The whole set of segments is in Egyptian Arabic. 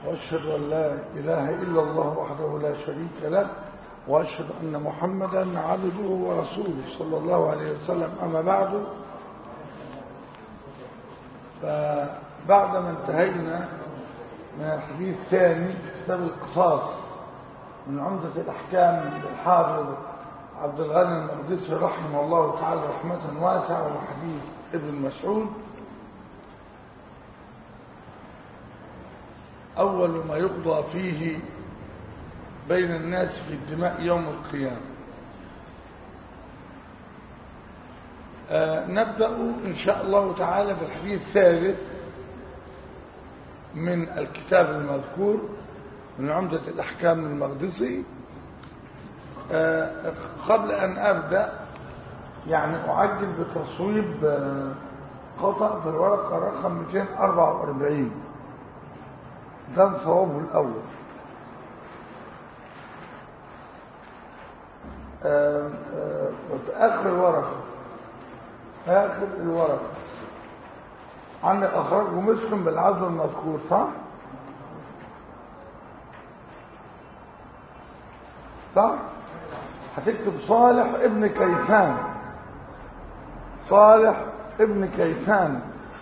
وأشهد أن لا إله إلا الله وحده لا شريك له وأشهد أن محمدا عبده ورسوله صلى الله عليه وسلم أما بعد فبعدما انتهينا من الحديث الثاني في كتاب القصاص من عمدة الأحكام للحافظ عبد الغني المقدسي رحمه الله تعالى رحمة واسعة وحديث ابن مسعود أول ما يقضى فيه بين الناس في الدماء يوم القيامة آه نبدأ إن شاء الله تعالى في الحديث الثالث من الكتاب المذكور من عمدة الأحكام المقدسي آه قبل أن أبدأ يعني أعجل بتصويب آه خطأ في الورقة رقم 244 ده صوابه الأول آه في آخر الورقة آخر الورقة عندك أخرجه مسلم بالعزم المذكور صح؟ صح؟ هتكتب صالح ابن كيسان صالح ابن كيسان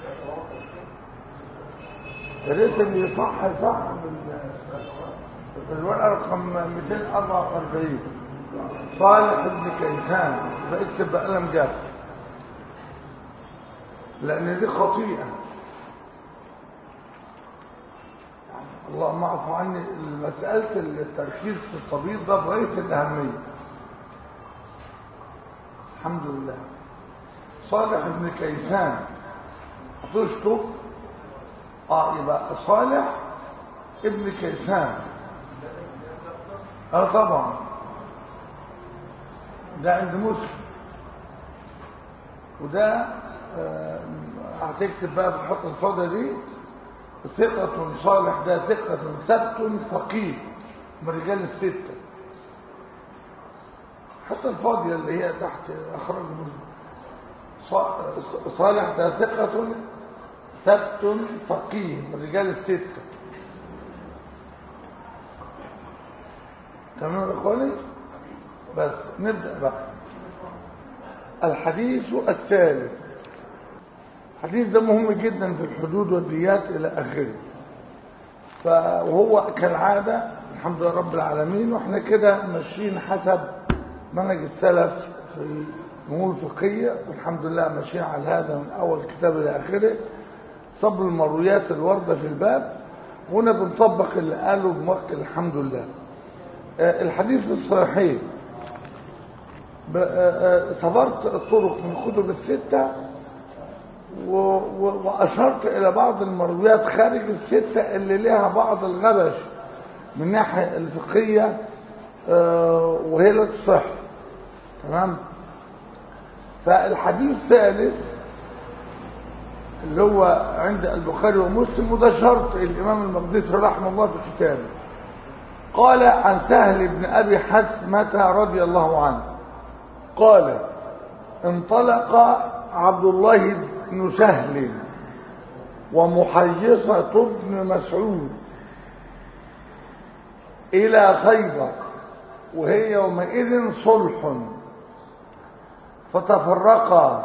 يا ريت اللي صح صح في الورقه رقم 244 صالح ابن كيسان بكتب بقلم جاف لان دي خطيئه اللهم اعفو عني مساله التركيز في الطبيب ده بغايه الاهميه الحمد لله صالح ابن كيسان هتشطب اه يبقى صالح ابن كيسان اه طبعا ده عند مسلم وده آه هتكتب بقى في الحط الفاضيه دي ثقة صالح ده ثقة ثبت فقيه من رجال الستة حتى الفاضية اللي هي تحت أخرج صالح ده ثقة ثبت فقيه من رجال الستة تمام يا اخواني بس نبدأ بقى الحديث الثالث الحديث ده مهم جدا في الحدود والديات الى اخره فهو كالعادة الحمد لله رب العالمين واحنا كده ماشيين حسب منهج السلف في الامور الفقهيه والحمد لله ماشيين على هذا من اول كتاب الى اخره صبر المرويات الواردة في الباب هنا بنطبق اللي قاله بوقت الحمد لله الحديث الصحيح صبرت الطرق من الكتب الستة وأشرت إلى بعض المرويات خارج الستة اللي لها بعض الغبش من الناحية الفقهية وهي لا تصح تمام فالحديث الثالث اللي هو عند البخاري ومسلم وده شرط الإمام المقدسي رحمه الله في كتابه قال عن سهل بن أبي حثمة رضي الله عنه قال انطلق عبد الله بن سهل ومحيصة بن مسعود إلى خيبر وهي يومئذ صلح فتفرقا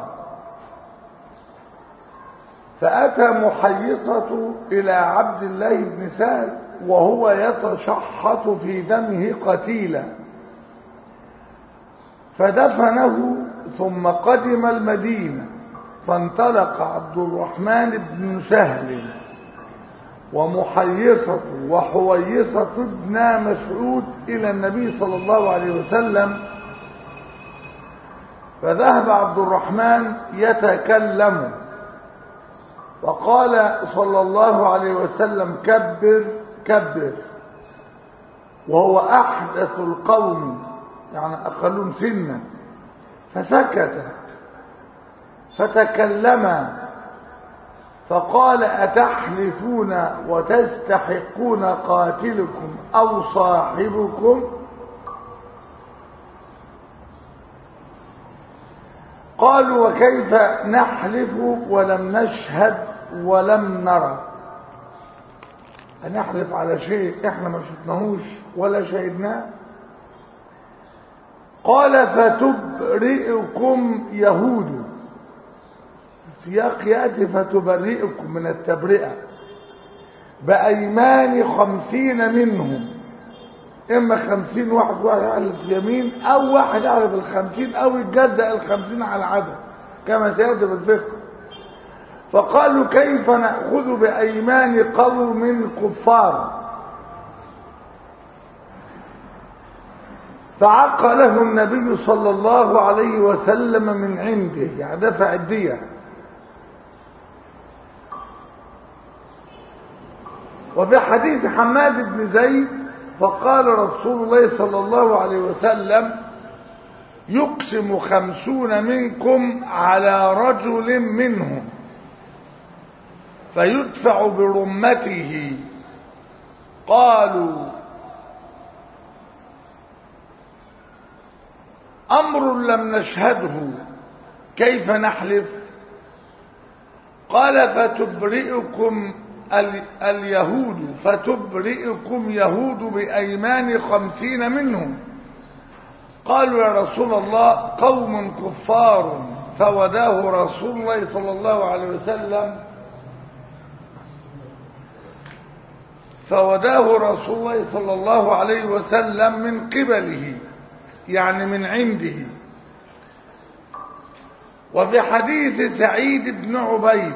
فأتى محيصة إلى عبد الله بن سهل وهو يتشحط في دمه قتيلا فدفنه ثم قدم المدينة فانطلق عبد الرحمن بن سهل ومحيصة وحويصة ابن مسعود إلى النبي صلى الله عليه وسلم فذهب عبد الرحمن يتكلم فقال صلى الله عليه وسلم كبر كبر وهو أحدث القوم يعني أقلهم سنا فسكت فتكلم فقال أتحلفون وتستحقون قاتلكم أو صاحبكم قالوا وكيف نحلف ولم نشهد ولم نرى هنحلف على شيء احنا ما شفناهوش ولا شهدناه قال فتبرئكم يهود سياق يأتي فتبرئكم من التبرئة بأيمان خمسين منهم إما خمسين واحد واحد يحلف يمين أو واحد يحلف الخمسين أو يتجزأ الخمسين على العدد كما سيأتي في الفقه فقالوا كيف نأخذ بأيمان قوم كفار فعقله النبي صلى الله عليه وسلم من عنده يعني دفع الدية وفي حديث حماد بن زيد فقال رسول الله صلى الله عليه وسلم يقسم خمسون منكم على رجل منهم فيدفع برمته قالوا أمر لم نشهده كيف نحلف قال فتبرئكم ال اليهود فتبرئكم يهود بأيمان خمسين منهم قالوا يا رسول الله قوم كفار فوداه رسول الله صلى الله عليه وسلم فوداه رسول الله صلى الله عليه وسلم من قبله يعني من عنده وفي حديث سعيد بن عبيد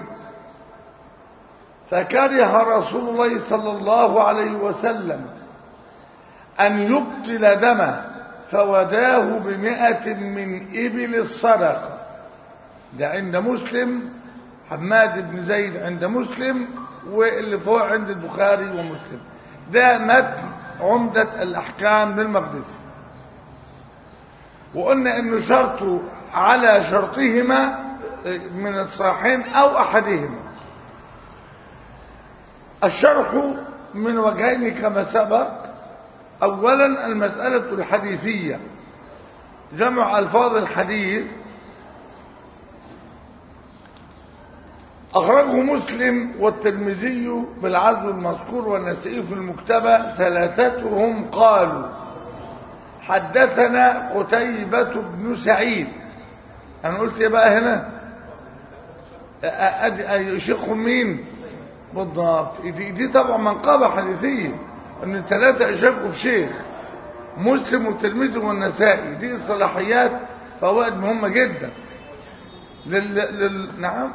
فكره رسول الله صلى الله عليه وسلم أن يبطل دمه فوداه بمئة من إبل الصدقة ده عند مسلم حماد بن زيد عند مسلم واللي فوق عند البخاري ومسلم ده متن عمدة الأحكام للمقدسي وقلنا انه شرطه على شرطهما من الصحيحين او احدهما الشرح من وجهين كما سبق اولا المسألة الحديثية جمع الفاظ الحديث أخرجه مسلم والترمذي بالعدل المذكور والنسائي في المكتبة ثلاثتهم قالوا حدثنا قتيبة بن سعيد أنا قلت إيه بقى هنا أدي شيخ مين بالضبط دي, دي طبعا منقبة حديثية أن الثلاثة يشاركوا في شيخ مسلم والترمذي والنسائي دي الصلاحيات فوائد مهمة جدا لل... لل... نعم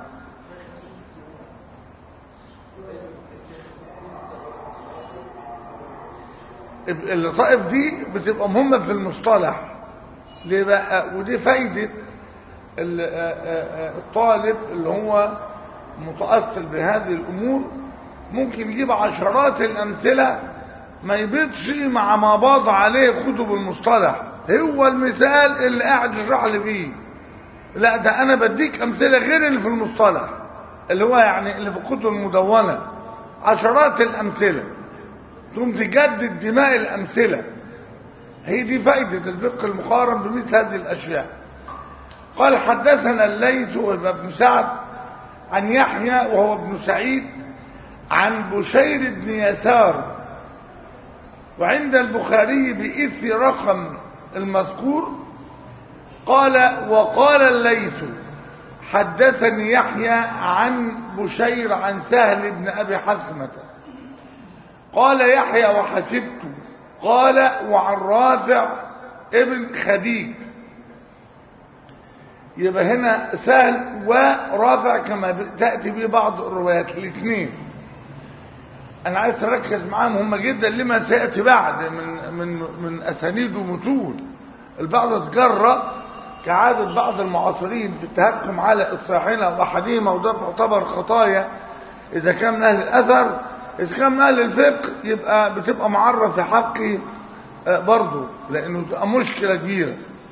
اللطائف دي بتبقى مهمة في المصطلح ليه بقى ودي فايدة الطالب اللي هو متأثر بهذه الأمور ممكن يجيب عشرات الأمثلة ما يبيضش مع ما باض عليه كتب المصطلح هو المثال اللي قاعد يشرح لي فيه لا ده أنا بديك أمثلة غير اللي في المصطلح اللي هو يعني اللي في الكتب المدونة عشرات الأمثلة ثم تجدد دماء الأمثلة هي دي فائدة الفقه المقارن بمثل هذه الأشياء قال حدثنا الليث وابن سعد عن يحيى وهو ابن سعيد عن بشير بن يسار وعند البخاري بإث رقم المذكور قال وقال الليث حدثني يحيى عن بشير عن سهل بن أبي حثمة قال يحيى وحسبت قال وعن رافع ابن خديج يبقى هنا سهل ورافع كما تأتي به بعض الروايات الاثنين انا عايز اركز معاهم هم جدا لما سياتي بعد من من من اسانيد ومتون البعض اتجرأ كعادة بعض المعاصرين في التهكم على الصحيحين او احدهما وده تعتبر خطايا اذا كان من اهل الاثر اذا كان من اهل الفقه يبقى بتبقى معرف في حقي برضه لانه تبقى مشكله كبيره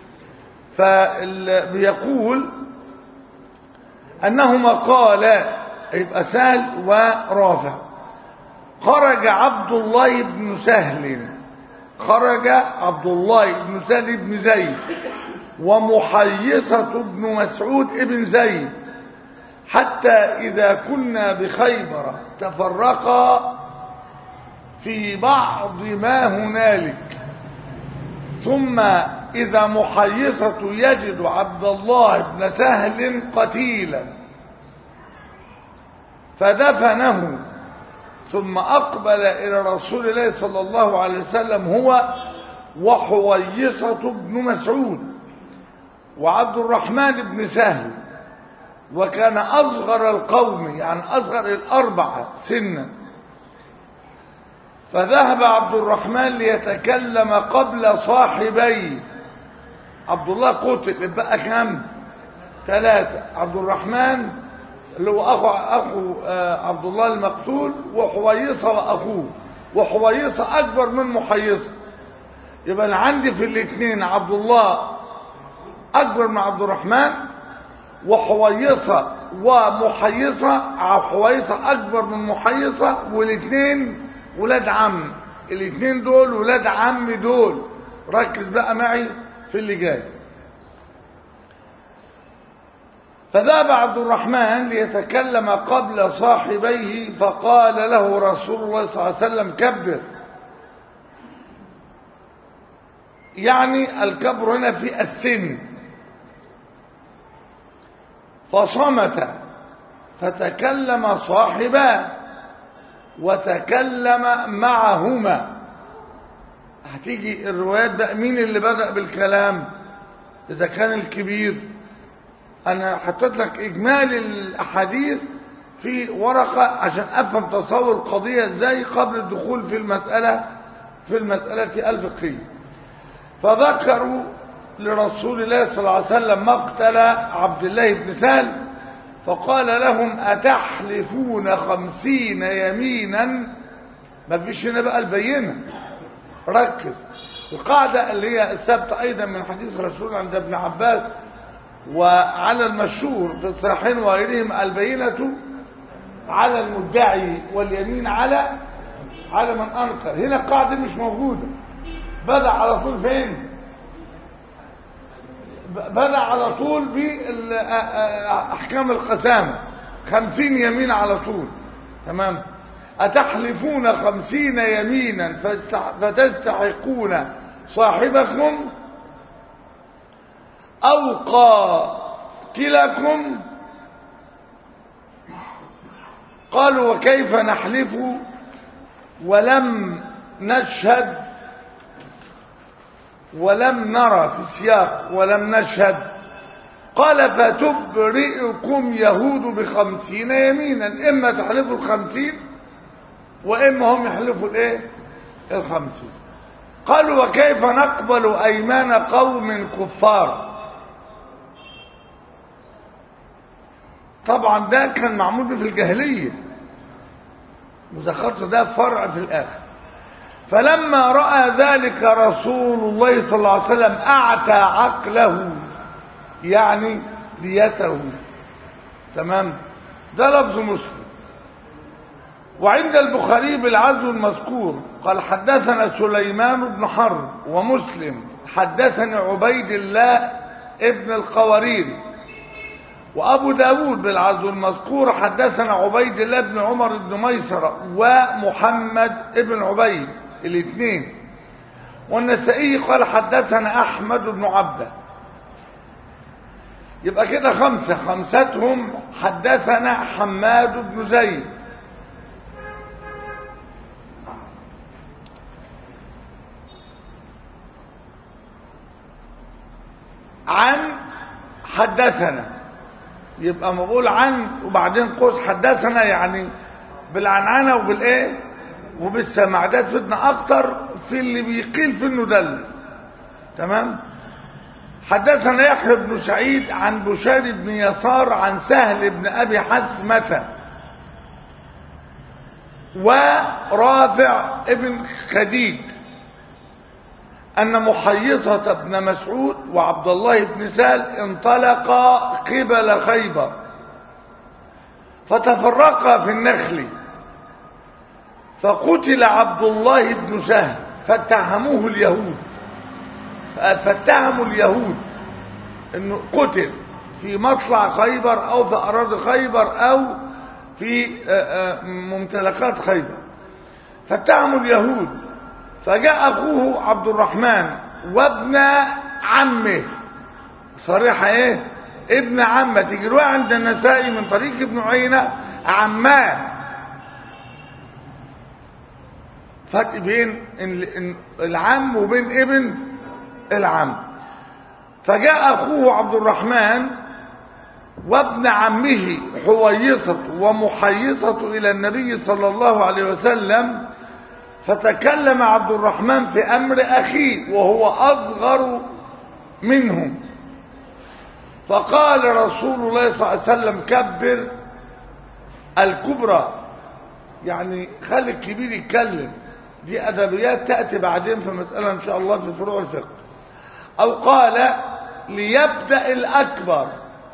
فبيقول انهما قالا يبقى سهل ورافع خرج عبد الله بن سهل خرج عبد الله بن سهل بن زيد ومحيصة بن مسعود بن زيد حتى إذا كنا بخيبر تفرقا في بعض ما هنالك ثم إذا محيصة يجد عبد الله بن سهل قتيلا فدفنه ثم أقبل إلى رسول الله صلى الله عليه وسلم هو وحويصة بن مسعود وعبد الرحمن بن سهل وكان أصغر القوم يعني أصغر الأربعة سنا فذهب عبد الرحمن ليتكلم قبل صاحبيه عبد الله قتل بقى كم ثلاثة عبد الرحمن اللي هو أخو, أخو عبد الله المقتول وحويصة وأخوه وحويصة أكبر من محيصة يبقى أنا عندي في الاثنين عبد الله أكبر من عبد الرحمن وحويصة ومحيصة حويصة أكبر من محيصة والاثنين ولاد عم الاثنين دول ولاد عم دول ركز بقى معي في اللي جاي فذهب عبد الرحمن ليتكلم قبل صاحبيه فقال له رسول الله صلى الله عليه وسلم كبر يعني الكبر هنا في السن فصمت فتكلم صاحباه وتكلم معهما هتيجي الروايات بقى مين اللي بدأ بالكلام إذا كان الكبير أنا حطيت لك إجمالي الأحاديث في ورقة عشان أفهم تصور القضية إزاي قبل الدخول في المسألة في المسألة الفقهية فذكروا لرسول الله صلى الله عليه وسلم مقتل عبد الله بن سهل فقال لهم أتحلفون خمسين يمينا ما فيش هنا بقى البينة ركز القاعدة اللي هي الثابتة أيضا من حديث رسول عند ابن عباس وعلى المشهور في الصحيحين وغيرهم البينة على المدعي واليمين على على من أنكر هنا القاعدة مش موجودة بدأ على طول فين بدأ على طول بأحكام القسامة خمسين يمين على طول تمام أتحلفون خمسين يمينا فتستحقون صاحبكم أو قاتلكم قالوا وكيف نحلف ولم نشهد ولم نرى في السياق ولم نشهد قال فتبرئكم يهود بخمسين يمينا إما تحلفوا الخمسين وإما هم يحلفوا الإيه الخمسين قالوا وكيف نقبل أيمان قوم كفار طبعا ده كان معمول في الجاهلية وذكرت ده فرع في الآخر فلما رأى ذلك رسول الله صلى الله عليه وسلم أعتى عقله يعني ديته تمام ده لفظ مسلم وعند البخاري بالعزو المذكور قال حدثنا سليمان بن حرب ومسلم حدثني عبيد الله ابن القوارير وأبو داود بالعزو المذكور حدثنا عبيد الله بن عمر بن ميسرة ومحمد ابن عبيد الاثنين والنسائي قال حدثنا أحمد بن عبده يبقى كده خمسة خمستهم حدثنا حماد بن زيد عن حدثنا يبقى مقول عن وبعدين قوس حدثنا يعني بالعنعنة وبالايه وبالسماع ده تفيدنا اكتر في اللي بيقيل في المدلس تمام حدثنا يحيى بن سعيد عن بشير بن يسار عن سهل بن ابي حثمة ورافع ابن خديج أن محيصة بن مسعود وعبد الله بن سهل انطلقا قبل خيبر فتفرقا في النخل فقتل عبد الله بن سهل فاتهموه اليهود فاتهموا اليهود انه قتل في مطلع خيبر او في اراضي خيبر او في ممتلكات خيبر فاتهموا اليهود فجاء أخوه عبد الرحمن وابن عمه صريحة ايه ابن عمه تيجي رواية عند النسائي من طريق ابن عيينة عماه فرق بين العم وبين ابن العم فجاء أخوه عبد الرحمن وابن عمه حويصة ومحيصة إلى النبي صلى الله عليه وسلم فتكلم عبد الرحمن في أمر أخيه وهو أصغر منهم فقال رسول الله صلى الله عليه وسلم كبر الكبرى يعني خلي الكبير يتكلم دي أدبيات تأتي بعدين في مسألة إن شاء الله في فروع الفقه أو قال ليبدأ الأكبر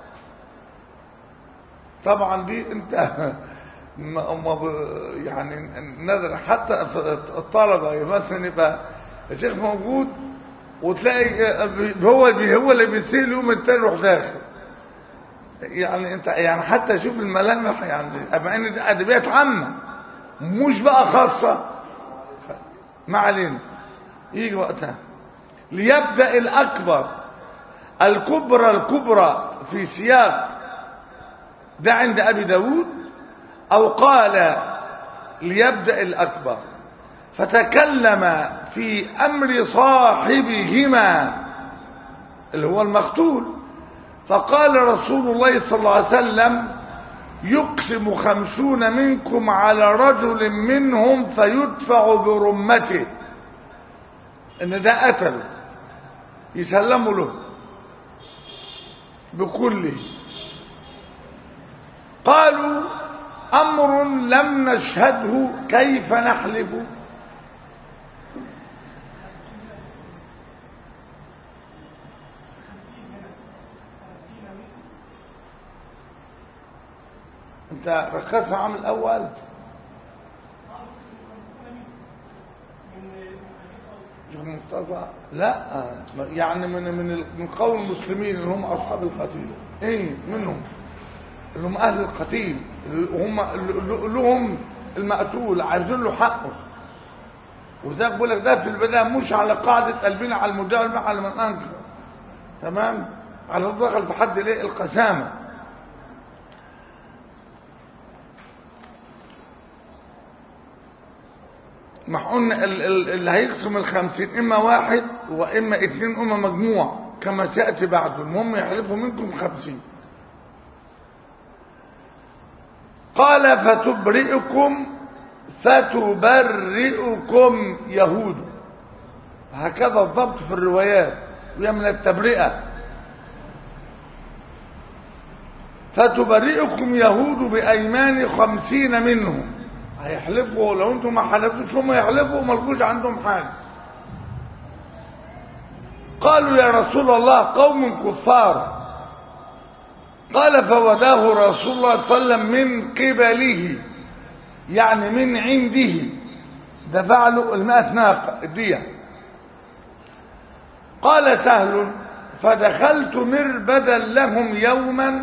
طبعا دي انت ما يعني نادر حتى الطلبة مثلا يبقى الشيخ موجود وتلاقي هو هو اللي بيسيل يوم التاني يروح داخل يعني انت يعني حتى شوف الملامح يعني اما ان دي ادبيات عامه مش بقى خاصه ما علينا يجي وقتها ليبدا الاكبر الكبرى الكبرى في سياق ده عند ابي داود او قال ليبدا الاكبر فتكلم في امر صاحبهما اللي هو المقتول فقال رسول الله صلى الله عليه وسلم يقسم خمسون منكم على رجل منهم فيدفع برمته ان ده قتله يسلموا له بكله قالوا امر لم نشهده كيف نحلف انت ركزت عام الاول شيخ مصطفى لا يعني من من من قول المسلمين اللي هم اصحاب القتيل ايه منهم اللي هم اهل القتيل اللي هم اللي لهم المقتول عايزين له حقه وذاك بقول لك ده في البدايه مش على قاعده قلبنا على المدعي والمع على من انكر تمام على دخل في حد الايه القسامه ما قلنا اللي هيقسم الخمسين اما واحد واما اتنين اما مجموع كما سياتي بعده المهم يحلفوا منكم خمسين قال فتبرئكم فتبرئكم يهود هكذا الضبط في الروايات وهي من التبرئه فتبرئكم يهود بايمان خمسين منهم هيحلفوا لو انتم ما حلفتوش هم يحلفوا ملكوش عندهم حاجه قالوا يا رسول الله قوم كفار قال فوداه رسول الله صلى الله عليه وسلم من قبله يعني من عنده دفع له المائة ناقة الدية قال سهل فدخلت مربدا لهم يوما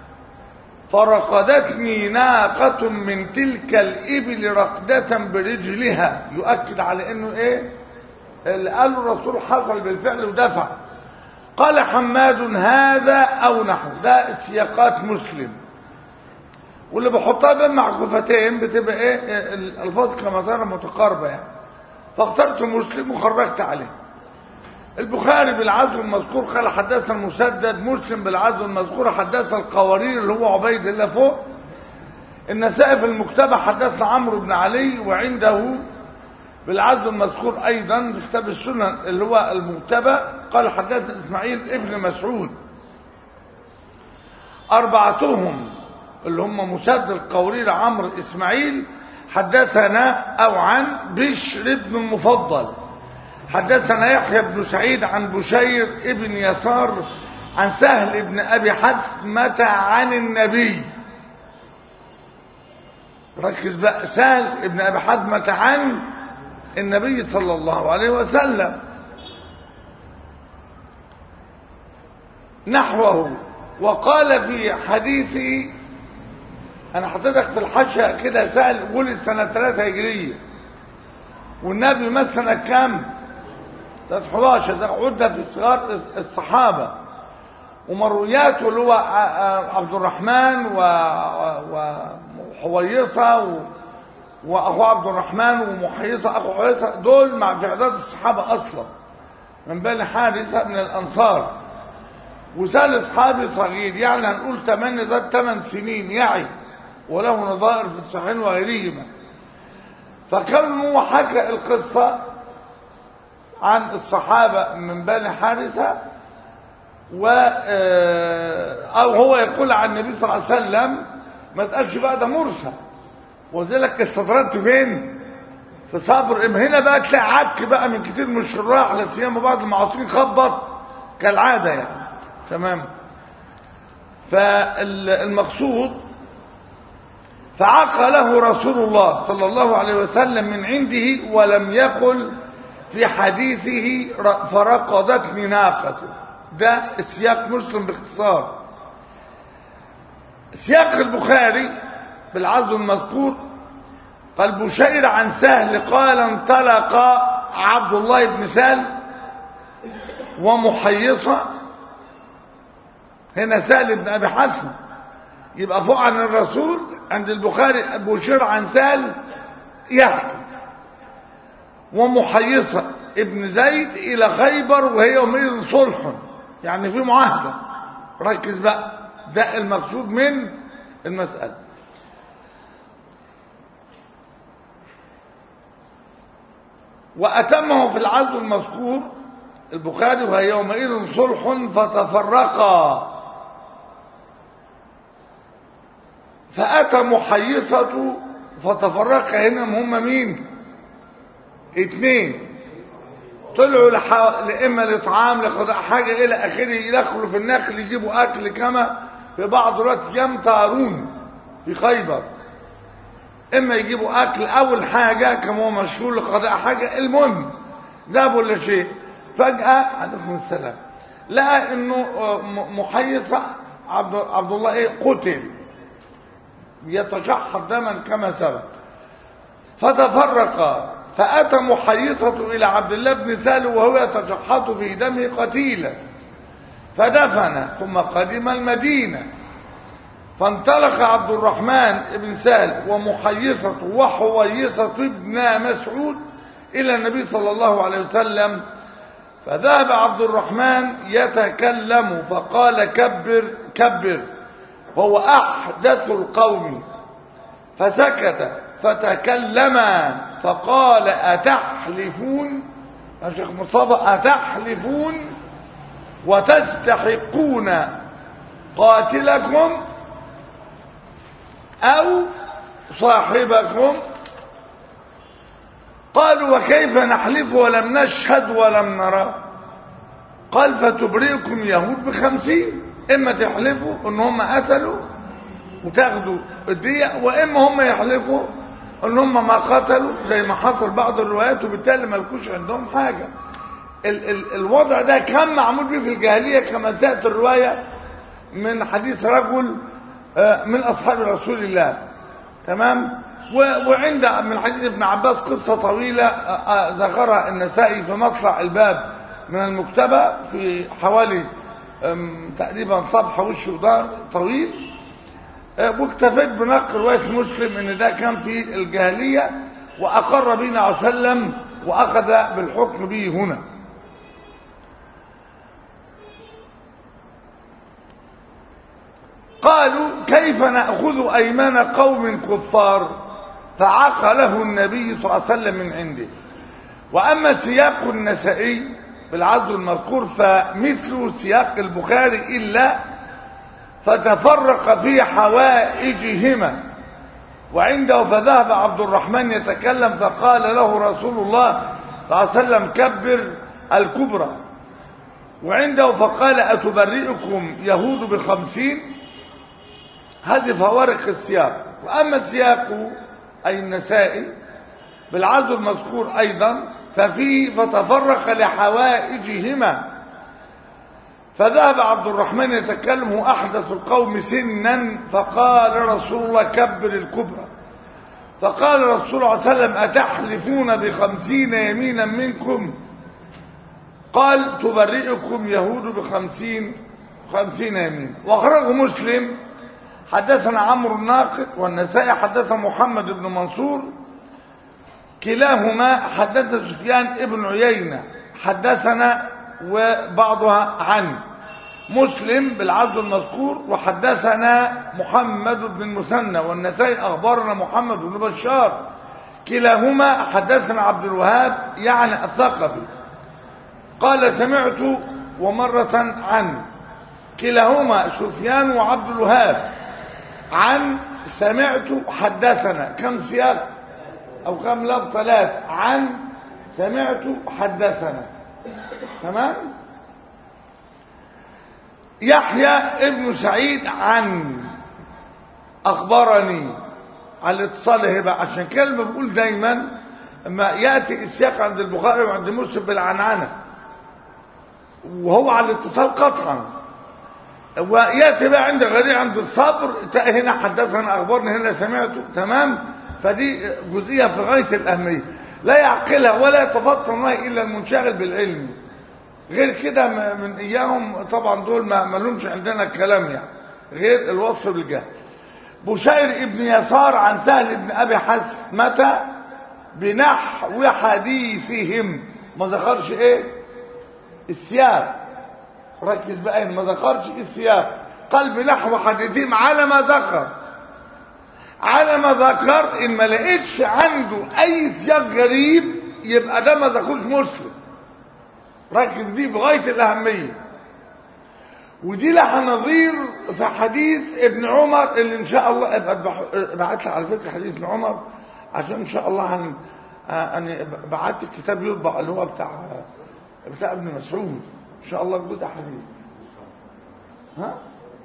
فرقدتني ناقة من تلك الإبل رقدة برجلها يؤكد على أنه إيه اللي قاله الرسول حصل بالفعل ودفع قال حماد هذا أو نحو ده سياقات مسلم واللي بحطها بين معكوفتين بتبقى ايه الالفاظ كما ترى متقاربه يعني فاخترت مسلم وخرجت عليه البخاري بالعزو المذكور قال حدثنا المسدد مسلم بالعزو المذكور حدثنا القوارير اللي هو عبيد الله فوق النسائي في المكتبه حدثنا عمرو بن علي وعنده بالعزو المذكور ايضا في كتاب السنن اللي هو المكتبه قال حدثنا اسماعيل ابن مسعود اربعتهم اللي هم مسدد القورير عمرو اسماعيل حدثنا او عن بشر بن المفضل حدثنا يحيى بن سعيد عن بشير ابن يسار عن سهل بن ابي حثمة عن النبي ركز بقى سهل ابن ابي حثمة عن النبي صلى الله عليه وسلم نحوه وقال في حديثه انا حطيتك في الحاشيه كده سهل ولد سنه 3 هجريه والنبي مثلا كام سنة 11 ده عدة في صغار الصحابة ومروياته اللي هو عبد الرحمن و... وحويصة و... وأخو عبد الرحمن ومحيصة أخو حويصة دول مع في عداد الصحابة أصلا من بني حارثة من الأنصار وسال أصحابي صغير يعني هنقول ثمانية ذات ثمان سنين يعي وله نظائر في الصحيحين وغيرهما فكان هو حكى القصة عن الصحابة من بني حارثة و أو هو يقول عن النبي صلى الله عليه وسلم ما تقالش بقى ده مرسل وذلك استطردت فين في صبر هنا بقى تلاقي عك بقى من كتير من الشراح لا سيما بعض المعاصرين خبط كالعادة يعني تمام فالمقصود فعقله رسول الله صلى الله عليه وسلم من عنده ولم يقل في حديثه فرقدتني ناقته ده سياق مسلم باختصار سياق البخاري بالعرض المذكور قال بشير عن سهل قال انطلق عبد الله بن سهل ومحيصة هنا سهل بن أبي حسن يبقى فوق عن الرسول عند البخاري بشير عن سهل يحكي ومحيصة ابن زيد إلى خيبر وهي يومئذ صلح يعني في معاهدة ركز بقى ده المقصود من المسألة وأتمه في العزو المذكور البخاري وهي يومئذ صلح فتفرقا فأتى محيصة فتفرق هنا هم مين اتنين طلعوا لح... لإما لإطعام لقضاء حاجة إلى آخره يدخلوا في النخل يجيبوا أكل كما في بعض الوقت يمتارون في خيبر إما يجيبوا أكل أول حاجة كما هو مشهور لقضاء حاجة المهم ذهبوا لشيء فجأة عليكم السلام لقى إنه محيص عبد, عبد الله إيه قتل يتشحط دما كما سبق فتفرق فأتى محيصة إلى عبد الله بن سهل وهو يتشحط في دمه قتيلا فدفن ثم قدم المدينة فانطلق عبد الرحمن بن سهل ومحيصة وحويصة ابن مسعود إلى النبي صلى الله عليه وسلم فذهب عبد الرحمن يتكلم فقال كبر كبر وهو أحدث القوم فسكت فتكلم فقال أتحلفون يا شيخ مصطفى أتحلفون وتستحقون قاتلكم أو صاحبكم قالوا وكيف نحلف ولم نشهد ولم نرى قال فتبرئكم يهود بخمسين إما تحلفوا إن هم قتلوا وتاخدوا الدية وإما هم يحلفوا إن هم ما قتلوا زي ما حصل بعض الروايات وبالتالي ما لكوش عندهم حاجة ال ال الوضع ده كان معمول به في الجاهلية كما سأت الرواية من حديث رجل من أصحاب رسول الله تمام وعند من حديث ابن عباس قصة طويلة ذكرها النسائي في مطلع الباب من المكتبة في حوالي تقريبا صفحة وش ودار طويل واكتفيت بنقل رواية مسلم ان ده كان في الجاهلية واقر بنا عليه وسلم واخذ بالحكم به هنا قالوا كيف نأخذ أيمان قوم كفار فعقله النبي صلى الله عليه وسلم من عنده وأما سياق النسائي بالعدل المذكور فمثل سياق البخاري إلا فتفرق في حوائجهما وعنده فذهب عبد الرحمن يتكلم فقال له رسول الله صلى الله عليه وسلم كبر الكبرى وعنده فقال أتبرئكم يهود بخمسين هذه فوارق السياق وأما السياق أي النسائي بالعدل المذكور أيضا ففيه فتفرق لحوائجهما فذهب عبد الرحمن يتكلم أحدث القوم سنا فقال رسول الله كبر الكبرى فقال الرسول صلى الله عليه وسلم أتحلفون بخمسين يمينا منكم قال تبرئكم يهود بخمسين خمسين يمين واخرجه مسلم حدثنا عمرو الناقد والنسائي حدثنا محمد بن منصور كلاهما حدث سفيان ابن عيينة حدثنا وبعضها عن مسلم بالعبد المذكور وحدثنا محمد بن المثنى والنسائي أخبرنا محمد بن بشار كلاهما حدثنا عبد الوهاب يعني الثقفي قال سمعت ومرة عن كلاهما سفيان وعبد الوهاب عن سمعت حدثنا كم سياق او كم لفظ ثلاث عن سمعت حدثنا تمام يحيى ابن سعيد عن اخبرني على الاتصال هبه عشان كلمه بقول دايما ما ياتي السياق عند البخاري وعند مسلم بالعنعنه وهو على الاتصال قطعا وياتي بقى عند غير عند الصبر هنا حدثنا اخبرنا هنا سمعته تمام فدي جزئيه في غايه الاهميه لا يعقلها ولا يتفطن لها الا المنشغل بالعلم غير كده من اياهم طبعا دول ما لهمش عندنا الكلام يعني غير الوصف بالجهل بشير ابن يسار عن سهل بن ابي حسن متى بنحو حديثهم ما ذكرش ايه السياق ركز بقى ما ذكرش السياق قال بنحو حديثهم على ما ذكر على ما ذكر ان ما لقيتش عنده اي سياق غريب يبقى ده ما ذكرش مسلم ركز دي في غايه الاهميه ودي لها نظير في حديث ابن عمر اللي ان شاء الله ابعت لي على فكره حديث ابن عمر عشان ان شاء الله هن انا بعت الكتاب يطبع اللي هو بتاع بتاع ابن مسعود ان شاء الله جزء حديث ها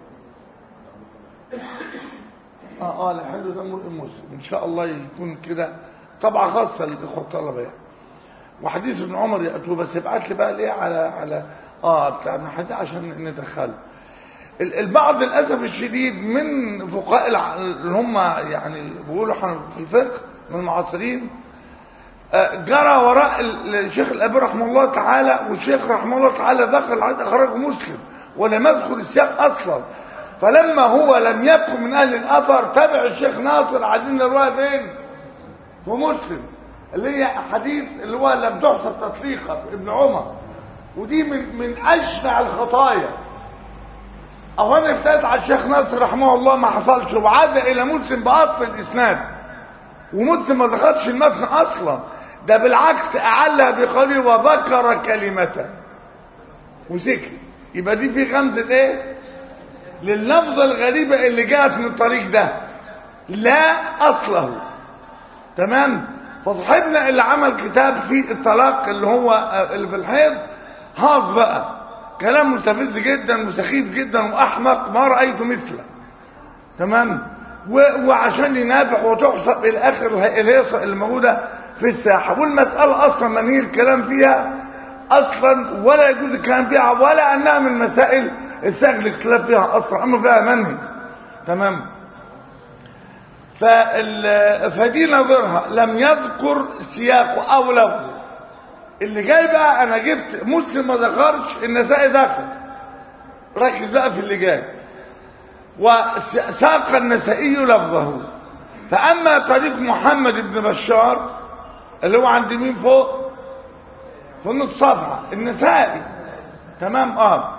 اه اه الحلو ده مرء مسلم ان شاء الله يكون كده طبعا خاصه للاخوه الطلبه يعني وحديث ابن عمر ياتوا بس ابعت لي بقى ليه على على اه بتاع ابن حديث عشان ندخله البعض للاسف الشديد من فقهاء اللي هم يعني بيقولوا في الفقه من المعاصرين جرى وراء الشيخ الأبي رحمه الله تعالى والشيخ رحمه الله تعالى ذكر الحديث أخرجه مسلم ولم يذكر السياق أصلا فلما هو لم يكن من أهل الأثر تبع الشيخ ناصر عدين الرواية فين؟ في مسلم اللي هي حديث اللي هو لم تحسب تطليقا في ابن عمر ودي من من أشنع الخطايا أو أنا افتات على الشيخ ناصر رحمه الله ما حصلش وعاد إلى مسلم بأصل الإسناد ومسلم ما ذكرش المتن أصلا ده بالعكس أعلها بقليل وذكر كلمة وسكت يبقى دي في غمزة ايه لللفظة الغريبة اللي جاءت من الطريق ده لا أصله تمام فصاحبنا اللي عمل كتاب في الطلاق اللي هو اللي في الحيض هاص بقى كلام مستفز جدا وسخيف جدا وأحمق ما رأيت مثله تمام وعشان ينافع وتحسب الى اخر الهيصه اللي موجوده في الساحه والمساله اصلا منهي الكلام فيها اصلا ولا يجوز الكلام فيها ولا انها من مسائل السهل الاختلاف فيها اصلا اما فيها منهي تمام فال... فدي نظرها لم يذكر سياقه او لفظه اللي جاي بقى انا جبت مسلم ما ذكرش النسائي دخل ركز بقى في اللي جاي وساق النسائي لفظه فأما طريق محمد بن بشار اللي هو عند مين فوق في نص صفحة النسائي تمام اه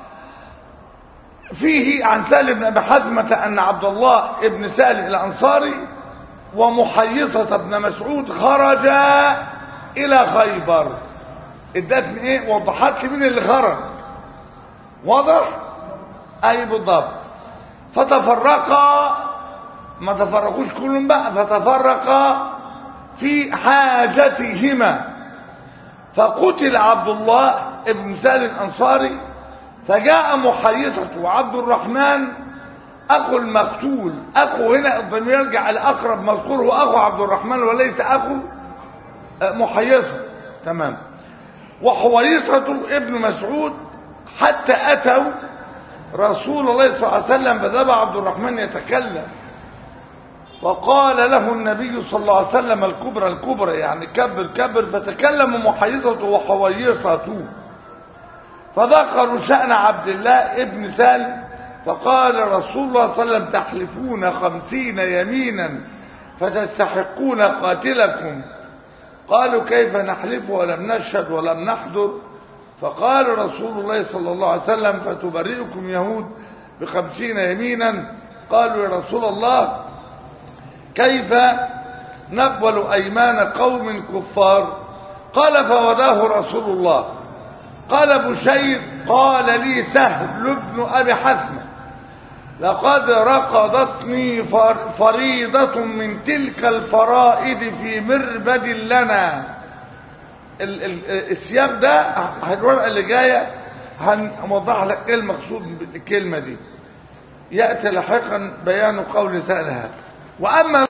فيه عن سالم بن ابي حزمة ان عبد الله بن سالم الانصاري ومحيصة بن مسعود خرجا الى خيبر ادتني ايه وضحت لي مين اللي خرج واضح اي بالضبط فتفرقا ما تفرقوش كلهم بقى فتفرقا في حاجتهما فقتل عبد الله ابن سالم الانصاري فجاء محيصة وعبد الرحمن اخو المقتول اخو هنا الضمير يرجع الاقرب مذكور هو اخو عبد الرحمن وليس اخو محيصة تمام وحويصة ابن مسعود حتى اتوا رسول الله صلى الله عليه وسلم فذهب عبد الرحمن يتكلم فقال له النبي صلى الله عليه وسلم الكبرى الكبرى يعني كبر كبر فتكلم محيصته وحويصته فذكروا شأن عبد الله ابن سالم فقال رسول الله صلى الله عليه وسلم تحلفون خمسين يمينا فتستحقون قاتلكم قالوا كيف نحلف ولم نشهد ولم نحضر فقال رسول الله صلى الله عليه وسلم فتبرئكم يهود بخمسين يمينا قالوا يا رسول الله كيف نقبل أيمان قوم كفار قال فوداه رسول الله قال بشير قال لي سهل بن أبي حثمة لقد رقضتني فريضة من تلك الفرائض في مربد لنا السياق ده الورقة اللي جاية هنوضح لك ايه المقصود بالكلمة دي يأتي لاحقا بيان قول سألها وأما